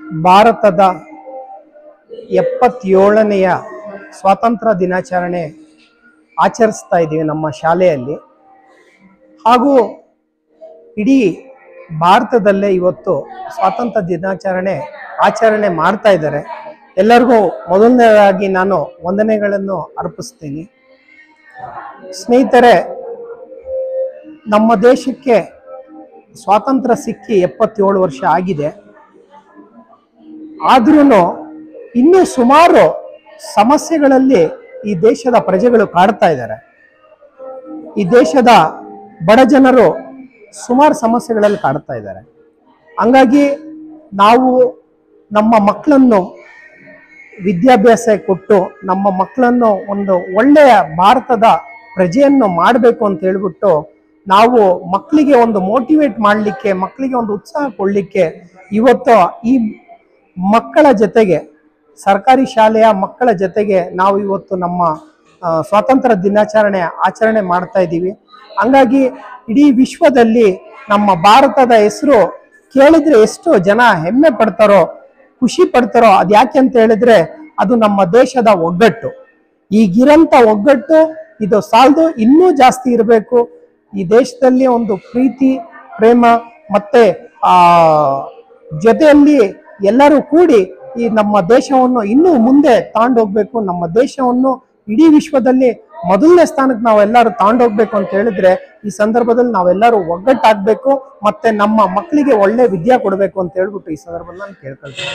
ಭಾರತದ ಎಪ್ಪತ್ತೇಳನೆಯ ಸ್ವಾತಂತ್ರ್ಯ ದಿನಾಚರಣೆ ಆಚರಿಸ್ತಾ ಇದ್ದೀವಿ ನಮ್ಮ ಶಾಲೆಯಲ್ಲಿ ಹಾಗೂ ಇಡೀ ಭಾರತದಲ್ಲೇ ಇವತ್ತು ಸ್ವಾತಂತ್ರ್ಯ ದಿನಾಚರಣೆ ಆಚರಣೆ ಮಾಡ್ತಾ ಇದ್ದಾರೆ ಎಲ್ಲರಿಗೂ ಮೊದಲನೇದಾಗಿ ನಾನು ವಂದನೆಗಳನ್ನು ಅರ್ಪಿಸ್ತೀನಿ ಸ್ನೇಹಿತರೆ ನಮ್ಮ ದೇಶಕ್ಕೆ ಸ್ವಾತಂತ್ರ್ಯ ಸಿಕ್ಕಿ ಎಪ್ಪತ್ತೇಳು ವರ್ಷ ಆಗಿದೆ ಆದ್ರೂ ಇನ್ನೂ ಸುಮಾರು ಸಮಸ್ಯೆಗಳಲ್ಲಿ ಈ ದೇಶದ ಪ್ರಜೆಗಳು ಕಾಡ್ತಾ ಇದ್ದಾರೆ ಈ ದೇಶದ ಬಡ ಜನರು ಸುಮಾರು ಸಮಸ್ಯೆಗಳಲ್ಲಿ ಕಾಡ್ತಾ ಇದ್ದಾರೆ ಹಂಗಾಗಿ ನಾವು ನಮ್ಮ ಮಕ್ಕಳನ್ನು ವಿದ್ಯಾಭ್ಯಾಸ ಕೊಟ್ಟು ನಮ್ಮ ಮಕ್ಕಳನ್ನು ಒಂದು ಒಳ್ಳೆಯ ಭಾರತದ ಪ್ರಜೆಯನ್ನು ಮಾಡಬೇಕು ಅಂತ ಹೇಳ್ಬಿಟ್ಟು ನಾವು ಮಕ್ಕಳಿಗೆ ಒಂದು ಮೋಟಿವೇಟ್ ಮಾಡಲಿಕ್ಕೆ ಮಕ್ಕಳಿಗೆ ಒಂದು ಉತ್ಸಾಹ ಕೊಡಲಿಕ್ಕೆ ಇವತ್ತು ಈ ಮಕ್ಕಳ ಜೊತೆಗೆ ಸರ್ಕಾರಿ ಶಾಲೆಯ ಮಕ್ಕಳ ಜೊತೆಗೆ ನಾವು ಇವತ್ತು ನಮ್ಮ ಆ, ಸ್ವಾತಂತ್ರ್ಯ ದಿನಾಚರಣೆ ಆಚರಣೆ ಮಾಡ್ತಾ ಇದ್ದೀವಿ ಹಂಗಾಗಿ ಇಡೀ ವಿಶ್ವದಲ್ಲಿ ನಮ್ಮ ಭಾರತದ ಹೆಸರು ಕೇಳಿದ್ರೆ ಎಷ್ಟು ಜನ ಹೆಮ್ಮೆ ಪಡ್ತಾರೋ ಖುಷಿ ಪಡ್ತಾರೋ ಅದು ಯಾಕೆ ಅಂತ ಹೇಳಿದ್ರೆ ಅದು ನಮ್ಮ ದೇಶದ ಒಗ್ಗಟ್ಟು ಈಗಿರಂತ ಒಗ್ಗಟ್ಟು ಇದು ಸಾಲದು ಇನ್ನೂ ಜಾಸ್ತಿ ಇರಬೇಕು ಈ ದೇಶದಲ್ಲಿ ಒಂದು ಪ್ರೀತಿ ಪ್ರೇಮ ಮತ್ತೆ ಆ ಜೊತೆಯಲ್ಲಿ ಎಲ್ಲರೂ ಕೂಡಿ ಈ ನಮ್ಮ ದೇಶವನ್ನು ಇನ್ನೂ ಮುಂದೆ ತಗೊಂಡೋಗ್ಬೇಕು ನಮ್ಮ ದೇಶವನ್ನು ಇಡೀ ವಿಶ್ವದಲ್ಲಿ ಮೊದಲನೇ ಸ್ಥಾನಕ್ಕೆ ನಾವೆಲ್ಲರೂ ತಗೊಂಡೋಗ್ಬೇಕು ಅಂತ ಹೇಳಿದ್ರೆ ಈ ಸಂದರ್ಭದಲ್ಲಿ ನಾವೆಲ್ಲರೂ ಒಗ್ಗಟ್ಟಾಗ್ಬೇಕು ಮತ್ತೆ ನಮ್ಮ ಮಕ್ಕಳಿಗೆ ಒಳ್ಳೆ ವಿದ್ಯೆ ಕೊಡಬೇಕು ಅಂತ ಹೇಳ್ಬಿಟ್ಟು ಈ ಸಂದರ್ಭದಲ್ಲಿ ನಾನು ಕೇಳ್ಕೊಳ್ತೀನಿ